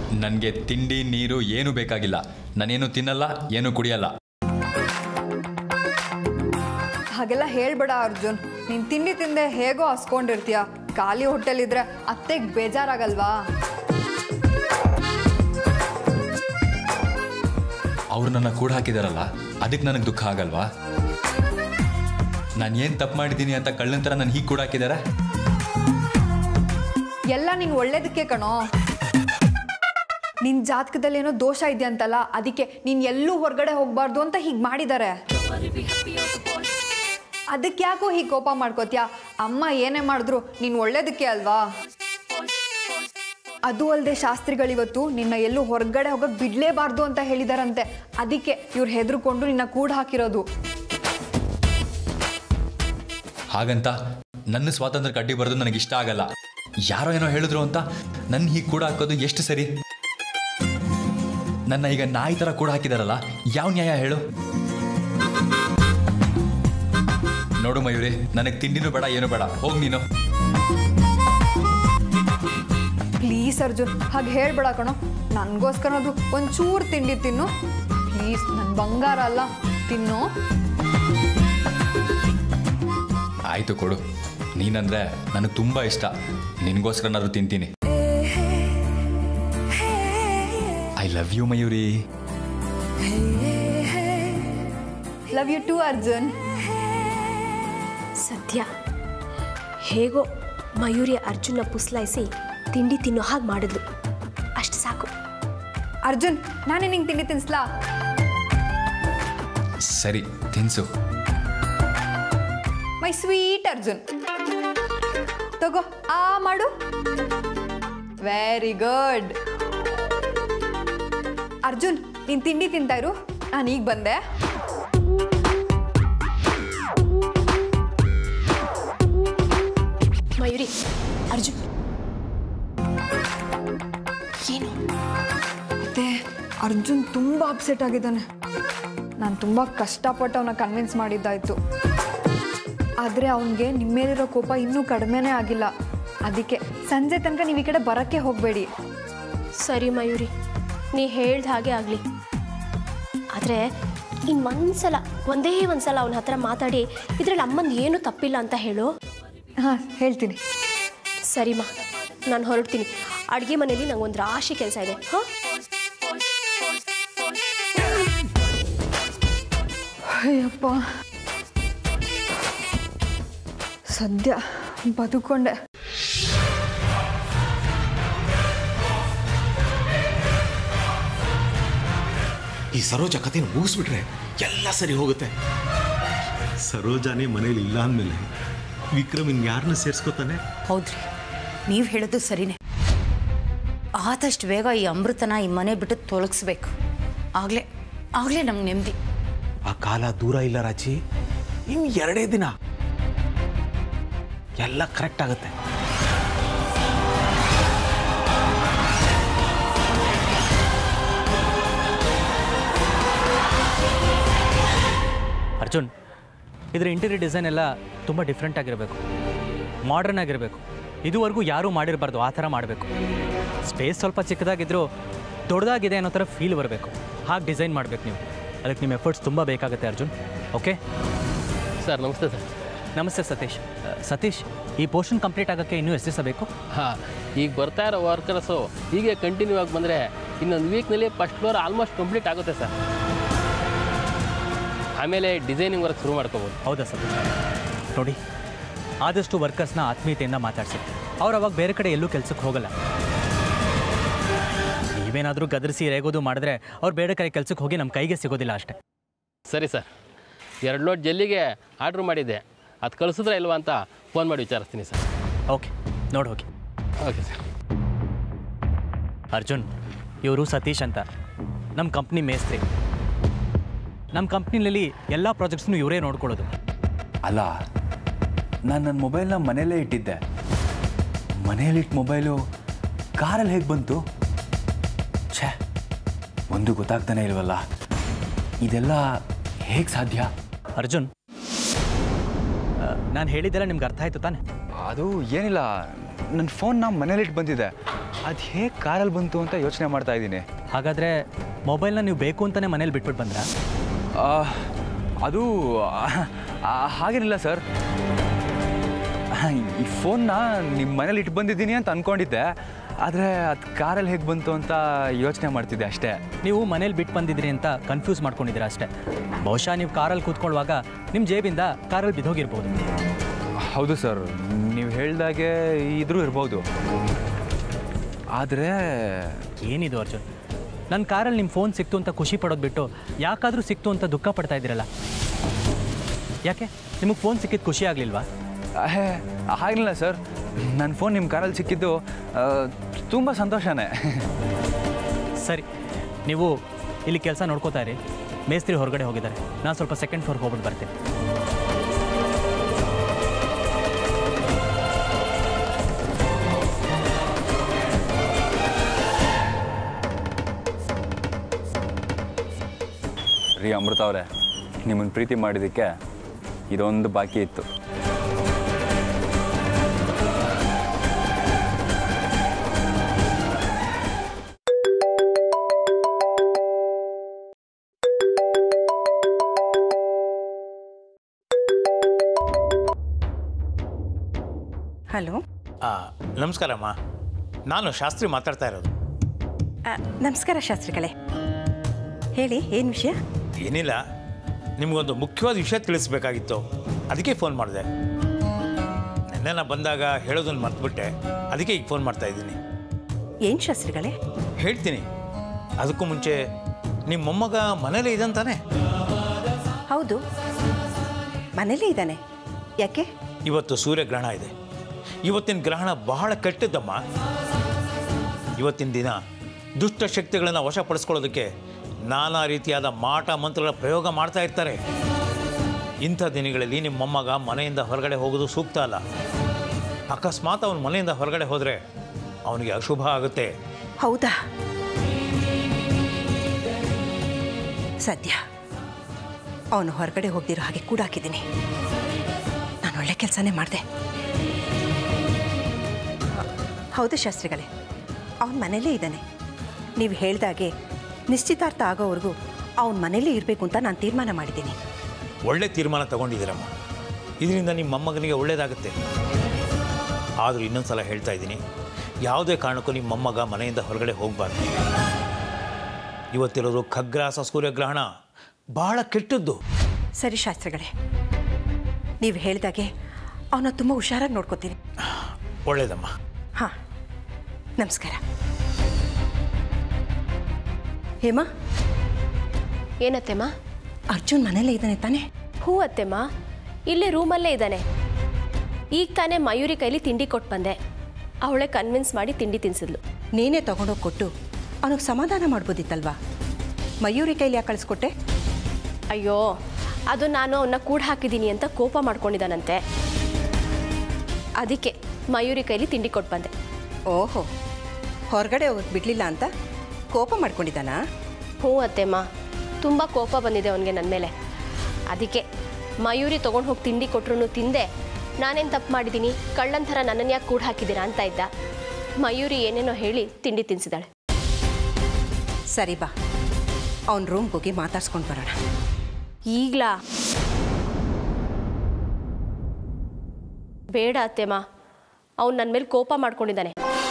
ನನಗೆ ತಿಂಡಿ ನೀರು ಏನೂ ಬೇಕಾಗಿಲ್ಲ ನಾನೇನು ತಿನ್ನಲ್ಲ ಏನು ಕುಡಿಯಲ್ಲ ಹಾಗೆಲ್ಲ ಹೇಳ್ಬೇಡ ಅರ್ಜುನ್ ನೀನು ತಿಂಡಿ ತಿಂದೆ ಹೇಗೋ ಹಸ್ಕೊಂಡಿರ್ತೀಯ ಖಾಲಿ ಹೊಟ್ಟೆಲಿದ್ರೆ ಅತ್ತೆಗೆ ಬೇಜಾರಾಗಲ್ವಾ ಅವ್ರು ನನ್ನ ಕೂಡ ಹಾಕಿದಾರಲ್ಲ ಅದಕ್ಕೆ ನನಗೆ ದುಃಖ ಆಗಲ್ವಾ ನಾನು ಏನು ತಪ್ಪು ಮಾಡಿದ್ದೀನಿ ಅಂತ ಕಳ್ಳನ ಥರ ನಾನು ಹೀಗೆ ಕೂಡ ಹಾಕಿದ್ದಾರೆ ಎಲ್ಲ ನೀನು ಒಳ್ಳೇದಕ್ಕೆ ಕಣೋ ನಿನ್ನ ಜಾತಕದಲ್ಲಿ ಏನೋ ದೋಷ ಇದೆಯಂತಲ್ಲ ಅದಕ್ಕೆ ನೀನು ಎಲ್ಲೂ ಹೊರಗಡೆ ಹೋಗಬಾರ್ದು ಅಂತ ಹೀಗೆ ಮಾಡಿದ್ದಾರೆ ಅದಕ್ಕೆ ಯಾಕೋ ಹೀಗೆ ಕೋಪ ಮಾಡ್ಕೋತ್ಯಾ ಅಮ್ಮ ಏನೇ ಮಾಡಿದ್ರು ನೀನು ಒಳ್ಳೇದಕ್ಕೆ ಅಲ್ವಾ ಅದು ಅಲ್ಲದೆ ಶಾಸ್ತ್ರಿಗಳಿವತ್ತು ನಿನ್ನ ಎಲ್ಲೂ ಹೊರಗಡೆ ಹೋಗಕ್ಕೆ ಬಿಡಲೇಬಾರ್ದು ಅಂತ ಹೇಳಿದಾರಂತೆ ಅದಕ್ಕೆ ಇವ್ರು ಹೆದರ್ಕೊಂಡು ನಿನ್ನ ಕೂಡ ಹಾಕಿರೋದು ಹಾಗಂತ ನನ್ನ ಸ್ವಾತಂತ್ರ್ಯಕ್ಕೆ ಅಡ್ಡಿ ಬರೋದು ನನಗೆ ಇಷ್ಟ ಆಗಲ್ಲ ಯಾರೋ ಏನೋ ಹೇಳಿದ್ರು ಅಂತ ನನ್ನ ಹೀಗೆ ಕೂಡ ಹಾಕೋದು ಎಷ್ಟು ಸರಿ ನನ್ನ ಈಗ ನಾಯಿ ಥರ ಕೂಡ ಹಾಕಿದಾರಲ್ಲ ಯಾವ ನ್ಯಾಯ ಹೇಳು ನೋಡು ಮಯೂರಿ ನನಗೆ ತಿಂಡಿನೂ ಬೇಡ ಏನು ಬೇಡ ಹೋಗಿ ನೀನು ಪ್ಲೀಸ್ ಅರ್ಜುನ್ ಹಾಗೆ ಹೇಳ್ಬೇಡ ಕಣೋ ನನಗೋಸ್ಕರ ಅದು ಒಂಚೂರು ತಿಂಡಿ ತಿನ್ನು ಪ್ಲೀಸ್ ನನ್ನ ಬಂಗಾರ ಅಲ್ಲ ತಿನ್ನು ಆಯಿತು ಕೊಡು ನೀನಂದ್ರೆ ನನಗೆ ತುಂಬ ಇಷ್ಟ ನಿನಗೋಸ್ಕರನಾದ್ರೂ ತಿಂತೀನಿ I love you Mayuri love you too Arjun ಸದ್ಯ ಹೇಗೋ ಮಯೂರಿ ಅರ್ಜುನ ಪುಸ್ಲಾಯಿಸಿ ತಿಂಡಿ ತಿನ್ನೋ ಹಾಗೆ ಮಾಡಿದ್ಲು ಅಷ್ಟು ಸಾಕು ಅರ್ಜುನ್ ನಾನೇ ನಿಂಗೆ ತಿಂಡಿ ತಿನ್ಸ್ಲಾ ಸರಿ ತಿನ್ಸು ಮೈ ಸ್ವೀಟ್ ಅರ್ಜುನ್ ತಗೋ ಆ ಮಾಡು ವೆರಿ ಗುಡ್ ಅರ್ಜುನ್ ನೀನು ತಿಂಡಿ ತಿಂತಾ ಇರು ನಾನು ಈಗ ಬಂದೆ ಮಯೂರಿ ಅರ್ಜುನ್ ಏನು ಮತ್ತೆ ಅರ್ಜುನ್ ತುಂಬ ಅಪ್ಸೆಟ್ ಆಗಿದ್ದಾನೆ ನಾನು ತುಂಬ ಕಷ್ಟಪಟ್ಟು ಅವನ ಕನ್ವಿನ್ಸ್ ಮಾಡಿದ್ದಾಯ್ತು ಆದರೆ ಅವನಿಗೆ ನಿಮ್ಮ ಮೇಲಿರೋ ಕೋಪ ಇನ್ನೂ ಕಡಿಮೆನೇ ಆಗಿಲ್ಲ ಅದಕ್ಕೆ ಸಂಜೆ ತನಕ ನೀವು ಈ ಕಡೆ ಬರೋಕ್ಕೆ ಹೋಗಬೇಡಿ ಸರಿ ಮಯೂರಿ ನೀ ಹೇಳ್ದ ಹಾಗೆ ಆಗಲಿ ಆದರೆ ಇನ್ನು ಒಂದ್ಸಲ ಒಂದೇ ಒಂದ್ಸಲ ಅವನ ಹತ್ರ ಮಾತಾಡಿ ಇದ್ರಲ್ಲಿ ಅಮ್ಮಂದು ಏನೂ ತಪ್ಪಿಲ್ಲ ಅಂತ ಹೇಳು ಹಾಂ ಹೇಳ್ತೀನಿ ಸರಿಮಾ ನಾನು ಹೊರಡ್ತೀನಿ ಅಡುಗೆ ಮನೇಲಿ ನಂಗೆ ಒಂದು ರಾಶಿ ಕೆಲಸ ಇದೆ ಹಾಂ ಅಯ್ಯಪ್ಪ ಸದ್ಯ ಬದುಕೊಂಡೆ ಈ ಸರೋಜ ಕಥೆನ ಮುಗಿಸ್ಬಿಟ್ರೆ ಎಲ್ಲ ಸರಿ ಹೋಗುತ್ತೆ ಸರೋಜಾನೇ ಮನೇಲಿ ಇಲ್ಲ ಅಂದಮೇಲೆ ವಿಕ್ರಮ್ ಇನ್ ಯಾರನ್ನ ಸೇರಿಸ್ಕೋತಾನೆ ಹೌದ್ರಿ ನೀವು ಹೇಳೋದು ಸರಿನೇ ಆದಷ್ಟು ಬೇಗ ಈ ಅಮೃತನ ಈ ಮನೆ ಬಿಟ್ಟು ತೊಲಗಿಸ್ಬೇಕು ಆಗಲೇ ಆಗಲೇ ನಮ್ಗೆ ನೆಮ್ಮದಿ ಆ ಕಾಲ ದೂರ ಇಲ್ಲ ರಾಜಿ ಇನ್ನು ಎರಡೇ ದಿನ ಎಲ್ಲ ಕರೆಕ್ಟ್ ಆಗುತ್ತೆ ಅರ್ಜುನ್ ಇದರ ಇಂಟೀರಿಯರ್ ಡಿಸೈನ್ ಎಲ್ಲ ತುಂಬ ಡಿಫ್ರೆಂಟ್ ಆಗಿರಬೇಕು ಮಾಡ್ರನ್ ಆಗಿರಬೇಕು ಇದುವರೆಗೂ ಯಾರೂ ಮಾಡಿರಬಾರ್ದು ಆ ಥರ ಮಾಡಬೇಕು ಸ್ಪೇಸ್ ಸ್ವಲ್ಪ ಚಿಕ್ಕದಾಗಿದ್ದರೂ ದೊಡ್ಡದಾಗಿದೆ ಅನ್ನೋ ಥರ ಫೀಲ್ ಬರಬೇಕು ಹಾಗೆ ಡಿಸೈನ್ ಮಾಡಬೇಕು ನೀವು ಅದಕ್ಕೆ ನಿಮ್ಮ ಎಫರ್ಟ್ಸ್ ತುಂಬ ಬೇಕಾಗುತ್ತೆ ಅರ್ಜುನ್ ಓಕೆ ಸರ್ ನಮಸ್ತೆ ಸರ್ ನಮಸ್ತೆ ಸತೀಶ್ ಅ, ಸತೀಶ್ ಈ ಪೋರ್ಷನ್ ಕಂಪ್ಲೀಟ್ ಆಗೋಕ್ಕೆ ಇನ್ನೂ ಎಷ್ಟು ದಿವಸ ಬೇಕು ಹಾಂ ಈಗ ಬರ್ತಾ ಇರೋ ವರ್ಕರ್ಸು ಹೀಗೆ ಕಂಟಿನ್ಯೂ ಆಗಿ ಬಂದರೆ ಇನ್ನೊಂದು ವೀಕ್ನಲ್ಲಿ ಫಸ್ಟ್ ಫ್ಲೋರ್ ಆಲ್ಮೋಸ್ಟ್ ಕಂಪ್ಲೀಟ್ ಆಗುತ್ತೆ ಸರ್ ಆಮೇಲೆ ಡಿಸೈನಿಂಗ್ ವರ್ಕ್ ಶುರು ಮಾಡ್ಕೋಬೋದು ಹೌದಾ ಸತೀಶ್ ನೋಡಿ ಆದಷ್ಟು ವರ್ಕರ್ಸ್ನ ಆತ್ಮೀಯತೆಯಿಂದ ಮಾತಾಡಿಸಿ ಅವ್ರು ಅವಾಗ ಬೇರೆ ಕಡೆ ಎಲ್ಲೂ ಕೆಲಸಕ್ಕೆ ಹೋಗಲ್ಲ ನೀವೇನಾದರೂ ಗದರಿಸಿ ರೇಗೋದು ಮಾಡಿದ್ರೆ ಅವ್ರು ಬೇರೆ ಕಡೆ ಕೆಲಸಕ್ಕೆ ಹೋಗಿ ನಮ್ಮ ಕೈಗೆ ಸಿಗೋದಿಲ್ಲ ಅಷ್ಟೇ ಸರಿ ಸರ್ ಎರಡು ಲೋಡ್ ಜಲ್ಲಿಗೆ ಆರ್ಡ್ರ್ ಮಾಡಿದ್ದೆ ಅದು ಕಳಿಸಿದ್ರೆ ಇಲ್ವಾ ಅಂತ ಫೋನ್ ಮಾಡಿ ವಿಚಾರಿಸ್ತೀನಿ ಸರ್ ಓಕೆ ನೋಡಿ ಹೋಗಿ ಓಕೆ ಸರ್ ಅರ್ಜುನ್ ಇವರು ಸತೀಶ್ ಅಂತ ನಮ್ಮ ಕಂಪ್ನಿ ಮೇಸ್ತ್ರಿ ನಮ್ಮ ಕಂಪ್ನಿನಲ್ಲಿ ಎಲ್ಲ ಪ್ರಾಜೆಕ್ಟ್ಸ್ನು ಇವರೇ ನೋಡ್ಕೊಳ್ಳೋದು ಅಲ್ಲ ನಾನು ನನ್ನ ಮೊಬೈಲ್ನ ಮನೆಯಲ್ಲೇ ಇಟ್ಟಿದ್ದೆ ಮನೆಯಲ್ಲಿಟ್ಟು ಮೊಬೈಲು ಕಾರಲ್ಲಿ ಹೇಗೆ ಬಂತು ಛೇ ಒಂದು ಗೊತ್ತಾಗ್ತಾನೆ ಇಲ್ವಲ್ಲ ಇದೆಲ್ಲ ಹೇಗೆ ಸಾಧ್ಯ ಅರ್ಜುನ್ ನಾನು ಹೇಳಿದ್ದೆಲ್ಲ ನಿಮ್ಗೆ ಅರ್ಥ ಆಯ್ತು ತಾನೆ ಅದು ಏನಿಲ್ಲ ನನ್ನ ಫೋನ್ ನಾ ಮನೇಲಿಟ್ಟು ಬಂದಿದ್ದೆ ಅದು ಹೇಗೆ ಕಾರಲ್ಲಿ ಬಂತು ಅಂತ ಯೋಚನೆ ಮಾಡ್ತಾ ಇದ್ದೀನಿ ಹಾಗಾದರೆ ಮೊಬೈಲ್ನ ನೀವು ಬೇಕು ಅಂತಲೇ ಮನೇಲಿ ಬಿಟ್ಬಿಟ್ಟು ಬಂದ್ರಾ ಅದು ಆ, ಆ, ಹಾಗೇನಿಲ್ಲ ಸರ್ ಈ ಫೋನ್ನ ನಿಮ್ಮ ಮನೇಲಿ ಇಟ್ಟು ಬಂದಿದ್ದೀನಿ ಅಂತ ಅಂದ್ಕೊಂಡಿದ್ದೆ ಆದರೆ ಅದು ಕಾರಲ್ಲಿ ಹೇಗೆ ಬಂತು ಅಂತ ಯೋಚನೆ ಮಾಡ್ತಿದ್ದೆ ಅಷ್ಟೇ ನೀವು ಮನೇಲಿ ಬಿಟ್ಟು ಬಂದಿದ್ರಿ ಅಂತ ಕನ್ಫ್ಯೂಸ್ ಮಾಡ್ಕೊಂಡಿದ್ದೀರಾ ಅಷ್ಟೇ ಬಹುಶಃ ನೀವು ಕಾರಲ್ಲಿ ಕೂತ್ಕೊಳ್ಳುವಾಗ ನಿಮ್ಮ ಜೇಬಿಂದ ಕಾರಲ್ಲಿ ಬಿದ್ದೋಗಿರ್ಬೋದು ಹೌದು ಸರ್ ನೀವು ಹೇಳ್ದಾಗೆ ಇದ್ರೂ ಇರ್ಬೋದು ಆದರೆ ಏನಿದು ಅರ್ಜುನ್ ನನ್ನ ಕಾರಲ್ಲಿ ನಿಮ್ಮ ಫೋನ್ ಸಿಕ್ತು ಅಂತ ಖುಷಿ ಪಡೋದು ಬಿಟ್ಟು ಯಾಕಾದರೂ ಸಿಕ್ತು ಅಂತ ದುಃಖ ಪಡ್ತಾ ಇದ್ದೀರಲ್ಲ ಯಾಕೆ ನಿಮಗೆ ಫೋನ್ ಸಿಕ್ಕಿದ್ದು ಖುಷಿ ಆಗಲಿಲ್ವಾ ಹೇ ಆಗಲಿಲ್ಲ ಸರ್ ನನ್ನ ಫೋನ್ ನಿಮ್ಮ ಕಾರಲ್ಲಿ ಸಿಕ್ಕಿದ್ದು ತುಂಬ ಸಂತೋಷನೇ ಸರಿ ನೀವು ಇಲ್ಲಿ ಕೆಲಸ ನೋಡ್ಕೋತಾ ಇರಿ ಮೇಸ್ತ್ರಿ ಹೊರಗಡೆ ಹೋಗಿದ್ದಾರೆ ನಾನು ಸ್ವಲ್ಪ ಸೆಕೆಂಡ್ ಫ್ಲೋರ್ಗೆ ಹೋಗ್ಬಿಟ್ಟು ಬರ್ತೀನಿ ರೀ ಅಮೃತ ಅವರೇ ನಿಮ್ಮನ್ನು ಪ್ರೀತಿ ಮಾಡಿದ್ದಕ್ಕೆ ಇದೊಂದು ಬಾಕಿ ಇತ್ತು ಹಲೋ ಆ, ನಮಸ್ಕಾರಮ್ಮ ನಾನು ಶಾಸ್ತ್ರಿ ಮಾತಾಡ್ತಾ ಇರೋದು ಆ, ನಮಸ್ಕಾರ ಶಾಸ್ತ್ರಿಗಳೇ ಹೇಳಿ ಏನು ವಿಷಯ ಏನಿಲ್ಲ ನಿಮಗೊಂದು ಮುಖ್ಯವಾದ ವಿಷಯ ತಿಳಿಸ್ಬೇಕಾಗಿತ್ತು ಅದಕ್ಕೆ ಫೋನ್ ಮಾಡಿದೆ ನಿನ್ನೆ ನಾ ಬಂದಾಗ ಹೇಳೋದನ್ನು ಮರ್ತ್ಬಿಟ್ಟೆ ಅದಕ್ಕೆ ಈಗ ಫೋನ್ ಮಾಡ್ತಾ ಇದ್ದೀನಿ ಏನು ಶಾಸ್ತ್ರಿಗಳೇ ಹೇಳ್ತೀನಿ ಅದಕ್ಕೂ ಮುಂಚೆ ನಿಮ್ಮ ಮೊಮ್ಮಗ ಮನೇಲೇ ಇದಂತಾನೆ ಹೌದು ಮನೇಲೇ ಇದ್ದಾನೆ ಯಾಕೆ ಇವತ್ತು ಸೂರ್ಯಗ್ರಹಣ ಇದೆ ಇವತ್ತಿನ ಗ್ರಹಣ ಬಹಳ ಕೆಟ್ಟದ್ದಮ್ಮ ಇವತ್ತಿನ ದಿನ ದುಷ್ಟ ಶಕ್ತಿಗಳನ್ನು ವಶಪಡಿಸ್ಕೊಳ್ಳೋದಕ್ಕೆ ನಾನಾ ರೀತಿಯಾದ ಮಾಟ ಮಂತ್ರಗಳ ಪ್ರಯೋಗ ಮಾಡ್ತಾ ಇರ್ತಾರೆ ಇಂಥ ದಿನಗಳಲ್ಲಿ ನಿಮ್ಮ ಮೊಮ್ಮಗ ಮನೆಯಿಂದ ಹೊರಗಡೆ ಹೋಗೋದು ಸೂಕ್ತ ಅಲ್ಲ ಅಕಸ್ಮಾತ್ ಅವನು ಮನೆಯಿಂದ ಹೊರಗಡೆ ಹೋದರೆ ಅವನಿಗೆ ಅಶುಭ ಆಗುತ್ತೆ ಹೌದಾ ಸದ್ಯ ಅವನು ಹೊರಗಡೆ ಹೋಗ್ದಿರೋ ಹಾಗೆ ಕೂಡ ಹಾಕಿದ್ದೀನಿ ನಾನು ಒಳ್ಳೆ ಕೆಲಸನೇ ಮಾಡಿದೆ ಹೌದು ಶಾಸ್ತ್ರಿಗಳೇ ಅವನ ಮನೇಲೇ ಇದ್ದಾನೆ ನೀವು ಹೇಳ್ದಾಗೆ ನಿಶ್ಚಿತಾರ್ಥ ಆಗೋವರೆಗೂ ಅವನ ಮನೇಲೇ ಇರಬೇಕು ಅಂತ ನಾನು ತೀರ್ಮಾನ ಮಾಡಿದ್ದೀನಿ ಒಳ್ಳೆ ತೀರ್ಮಾನ ತಗೊಂಡಿದ್ದೀರಮ್ಮ ಇದರಿಂದ ನಿಮ್ಮ ಮೊಮ್ಮಗನಿಗೆ ಒಳ್ಳೆಯದಾಗುತ್ತೆ ಆದರೂ ಇನ್ನೊಂದು ಸಲ ಹೇಳ್ತಾ ಇದ್ದೀನಿ ಯಾವುದೇ ಕಾರಣಕ್ಕೂ ನಿಮ್ಮ ಮೊಮ್ಮಗ ಮನೆಯಿಂದ ಹೊರಗಡೆ ಹೋಗಬಾರ್ದು ಇವತ್ತಿರೋದು ಖಗ್ರಾಸ ಸೂರ್ಯಗ್ರಹಣ ಬಹಳ ಕೆಟ್ಟದ್ದು ಸರಿ ಶಾಸ್ತ್ರಿಗಳೇ ನೀವು ಹೇಳಿದಾಗೆ ಅವನ ತುಂಬ ಹುಷಾರಾಗಿ ನೋಡ್ಕೋತೀನಿ ಒಳ್ಳೇದಮ್ಮ ಹಾಂ ನಮಸ್ಕಾರ ಹೇಮಾ ಏನತ್ತೆಮ್ಮ ಅರ್ಜುನ್ ಮನೇಲೇ ಇದ್ದಾನೆ ತಾನೇ ಹೂ ಅತ್ತೆಮ್ಮ ಇಲ್ಲೇ ರೂಮಲ್ಲೇ ಇದ್ದಾನೆ ಈಗ ತಾನೇ ಮಯೂರಿ ಕೈಲಿ ತಿಂಡಿ ಕೊಟ್ಟು ಬಂದೆ ಅವಳೆ ಕನ್ವಿನ್ಸ್ ಮಾಡಿ ತಿಂಡಿ ತಿನ್ಸಿದ್ಲು ನೀನೇ ತಗೊಂಡೋಗಿ ಕೊಟ್ಟು ಅವನಿಗೆ ಸಮಾಧಾನ ಮಾಡ್ಬೋದಿತ್ತಲ್ವಾ ಮಯೂರಿ ಕೈಲಿ ಯಾಕೆ ಕಳಿಸ್ಕೊಟ್ಟೆ ಅಯ್ಯೋ ಅದು ನಾನು ಅವನ್ನ ಕೂಡ ಹಾಕಿದ್ದೀನಿ ಅಂತ ಕೋಪ ಮಾಡ್ಕೊಂಡಿದ್ದಾನಂತೆ ಅದಕ್ಕೆ ಮಯೂರಿ ಕೈಲಿ ತಿಂಡಿ ಕೊಟ್ಟು ಬಂದೆ ಓಹೋ ಹೊರಗಡೆ ಹೋಗಕ್ಕೆ ಬಿಡಲಿಲ್ಲ ಅಂತ ಕೋಪ ಮಾಡ್ಕೊಂಡಿದ್ದಾನಾ ಹ್ಞೂ ಅತ್ತೆಮ್ಮ ತುಂಬ ಕೋಪ ಬಂದಿದೆ ಅವನಿಗೆ ನನ್ನ ಮೇಲೆ ಅದಕ್ಕೆ ಮಯೂರಿ ತೊಗೊಂಡು ಹೋಗಿ ತಿಂಡಿ ಕೊಟ್ರು ತಿಂದೆ ನಾನೇನು ತಪ್ಪು ಮಾಡಿದ್ದೀನಿ ಕಳ್ಳನ ಥರ ನನ್ನನ್ನು ಯಾಕೆ ಕೂಡ ಹಾಕಿದ್ದೀರಾ ಅಂತ ಇದ್ದ ಮಯೂರಿ ಏನೇನೋ ಹೇಳಿ ತಿಂಡಿ ತಿನ್ಸಿದಾಳೆ ಸರಿ ಬಾ ಅವನ ರೂಮ್ಗೆ ಹೋಗಿ ಮಾತಾಡ್ಸ್ಕೊಂಡು ಬರೋಣ ಈಗ್ಲಾ ಬೇಡ ಅತ್ತೆಮ್ಮ ಅವ್ನು ನನ್ನ ಮೇಲೆ ಕೋಪ ಮಾಡ್ಕೊಂಡಿದ್ದಾನೆ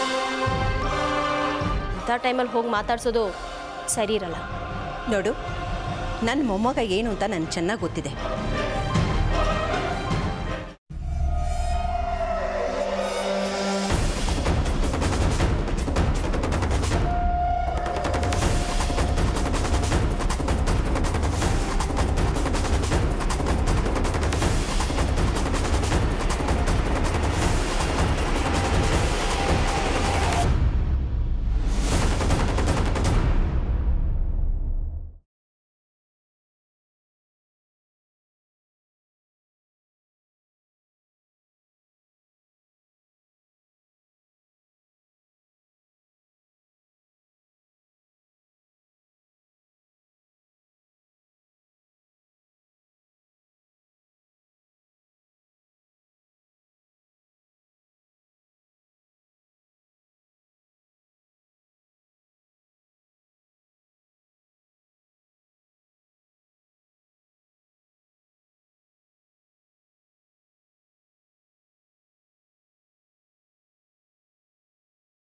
ಅಂಥ ಟೈಮಲ್ಲಿ ಹೋಗಿ ಮಾತಾಡ್ಸೋದು ಸರಿ ಇರಲ್ಲ ನೋಡು ನನ್ನ ಮೊಮ್ಮಗ ಏನು ಅಂತ ನನಗೆ ಚೆನ್ನಾಗಿ ಗೊತ್ತಿದೆ